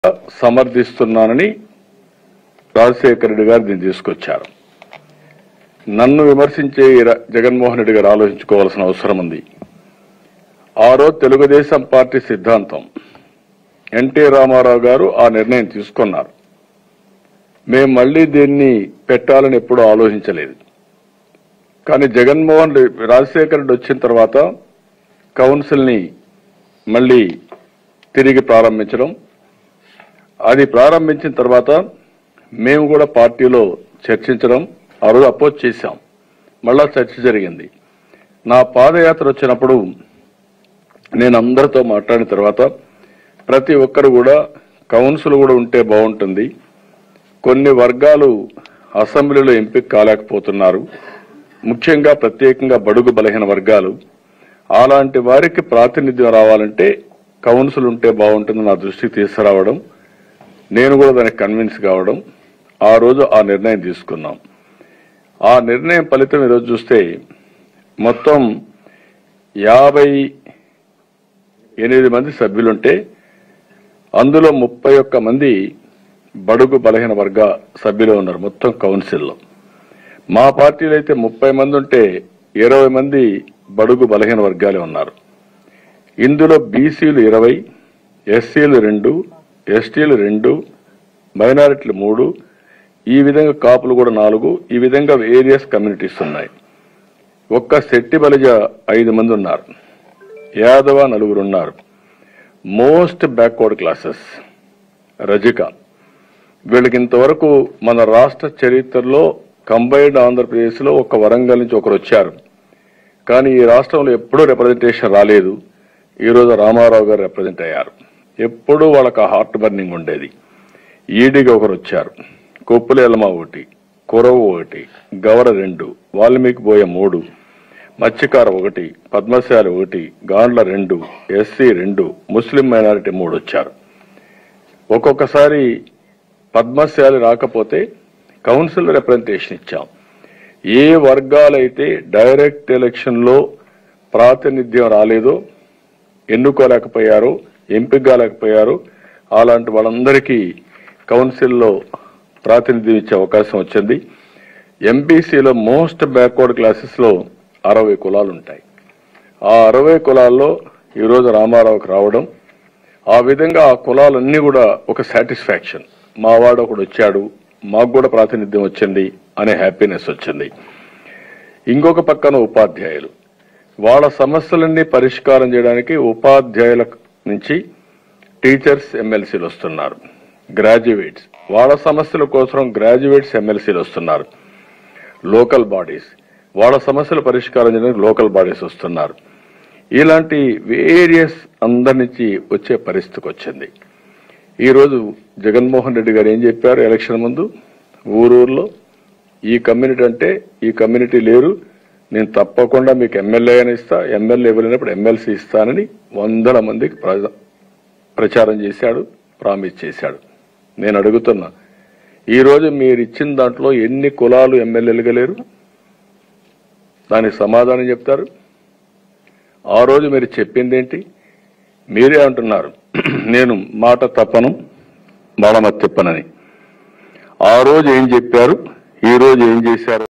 సమర్థిస్తున్నానని రాజశేఖర రెడ్డి గారు దీన్ని తీసుకొచ్చారు నన్ను విమర్శించే ఈ ర- జగన్మోహన్ రెడ్డి గారు ఆలోచించుకోవాల్సిన అవసరం ఉంది ఆ రోజు తెలుగుదేశం పార్టీ సిద్ధాంతం ఎన్టీ రామారావు గారు ఆ నిర్ణయం తీసుకున్నారు మేము మళ్ళీ దీన్ని పెట్టాలని ఎప్పుడూ ఆలోచించలేదు కానీ జగన్మోహన్ రెడ్డి రాజశేఖర రెడ్డి వచ్చిన తర్వాత కౌన్సిల్ని మళ్ళీ తిరిగి ప్రారంభించడం అది ప్రారంభించిన తర్వాత మేము కూడా పార్టీలో చర్చించడం ఆ రోజు అపోజ్ చేశాం మళ్ళా చర్చ జరిగింది నా పాదయాత్ర వచ్చినప్పుడు నేను అందరితో మాట్లాడిన తర్వాత ప్రతి ఒక్కరు కూడా కౌన్సిల్ కూడా ఉంటే బాగుంటుంది కొన్ని వర్గాలు అసెంబ్లీలో ఎంపిక కాలేకపోతున్నారు ముఖ్యంగా ప్రత్యేకంగా బడుగు బలహీన వర్గాలు అలాంటి వారికి ప్రాతినిధ్యం రావాలంటే కౌన్సిల్ ఉంటే బాగుంటుంది నా దృష్టికి తీసుకురావడం నేను కూడా దానికి కన్విన్స్ కావడం ఆ రోజు ఆ నిర్ణయం తీసుకున్నాం ఆ నిర్ణయం ఫలితం ఈరోజు చూస్తే మొత్తం యాభై ఎనిమిది మంది సభ్యులుంటే అందులో ముప్పై ఒక్క మంది బడుగు బలహీన వర్గ సభ్యులు ఉన్నారు మొత్తం కౌన్సిల్లో మా పార్టీలో అయితే ముప్పై మంది ఉంటే ఇరవై మంది బడుగు బలహీన వర్గాలే ఉన్నారు ఇందులో బీసీలు ఇరవై ఎస్సీలు రెండు ఎస్టీలు రెండు మైనారిటీలు మూడు ఈ విధంగా కాపులు కూడా నాలుగు ఈ విధంగా వేరియస్ కమ్యూనిటీస్ ఉన్నాయి ఒక్క శెట్టి బలిజ ఐదు మంది ఉన్నారు యాదవ నలుగురు ఉన్నారు మోస్ట్ బ్యాక్వర్డ్ క్లాసెస్ రజిక వీళ్ళకి ఇంతవరకు మన రాష్ట్ర చరిత్రలో కంబైన్డ్ ఆంధ్రప్రదేశ్లో ఒక వరంగల్ నుంచి ఒకరు వచ్చారు కానీ ఈ రాష్ట్రంలో ఎప్పుడూ రిప్రజెంటేషన్ రాలేదు ఈరోజు రామారావు గారు రిప్రజెంట్ అయ్యారు ఎప్పుడూ వాళ్ళకి హార్ట్ బర్నింగ్ ఉండేది ఈడీగా ఒకరు వచ్చారు కొప్పులేలమ ఒకటి కురవు ఒకటి గవర రెండు వాల్మీకి బోయ మూడు మత్స్యకార ఒకటి పద్మశాలి ఒకటి గాండ్ల రెండు ఎస్సీ రెండు ముస్లిం మైనారిటీ మూడు వచ్చారు ఒక్కొక్కసారి పద్మశాలి రాకపోతే కౌన్సిల్ రిప్రజెంటేషన్ ఇచ్చాం ఏ వర్గాలైతే డైరెక్ట్ ఎలక్షన్ లో ప్రాతినిధ్యం రాలేదో ఎన్నుకోలేకపోయారో ఎంపిక కాలేకపోయారో అలాంటి వాళ్ళందరికీ కౌన్సిల్లో ప్రాతినిధ్యం ఇచ్చే అవకాశం వచ్చింది ఎంబీసీలో మోస్ట్ బ్యాక్వర్డ్ క్లాసెస్ లో అరవై కులాలు ఉంటాయి ఆ అరవై కులాల్లో ఈరోజు రామారావుకి రావడం ఆ విధంగా ఆ కులాలన్నీ కూడా ఒక సాటిస్ఫాక్షన్ మా వాడు ఒకడు వచ్చాడు మాకు కూడా ప్రాతినిధ్యం వచ్చింది అనే హ్యాపీనెస్ వచ్చింది ఇంకొక పక్కన ఉపాధ్యాయులు వాళ్ళ సమస్యలన్నీ పరిష్కారం చేయడానికి ఉపాధ్యాయుల నుంచి టీచర్స్ ఎమ్మెల్సీలు వస్తున్నారు గ్రాడ్యుయేట్స్ వాళ్ళ సమస్యల కోసం గ్రాడ్యుయేట్స్ ఎమ్మెల్సీలు వస్తున్నారు లోకల్ బాడీస్ వాళ్ళ సమస్యల పరిష్కారం చేయడానికి లోకల్ బాడీస్ వస్తున్నారు ఇలాంటి వేరియస్ అందరి నుంచి వచ్చే పరిస్థితికి వచ్చింది ఈరోజు జగన్మోహన్ రెడ్డి గారు ఏం చెప్పారు ఎలక్షన్ ముందు ఊరూరులో ఈ కమ్యూనిటీ అంటే ఈ కమ్యూనిటీ లేరు నేను తప్పకుండా మీకు ఎమ్మెల్యే అని ఇస్తా ఎమ్మెల్యే ఇవ్వలేనప్పుడు ఎమ్మెల్సీ ఇస్తానని వందల మందికి ప్ర- ప్రచారం చేశాడు ప్రామిస్ చేశాడు నేను అడుగుతున్నా ఈ రోజు మీరు ఇచ్చిన దాంట్లో ఎన్ని కులాలు ఎమ్మెల్యేలుగా లేరు దానికి సమాధానం చెప్తారు ఆ రోజు మీరు చెప్పింది ఏంటి మీరే అంటున్నారు నేను మాట తప్పను మడమ తిప్పనని ఆ రోజు ఏం చెప్పారు ఈ రోజు ఏం చేశారు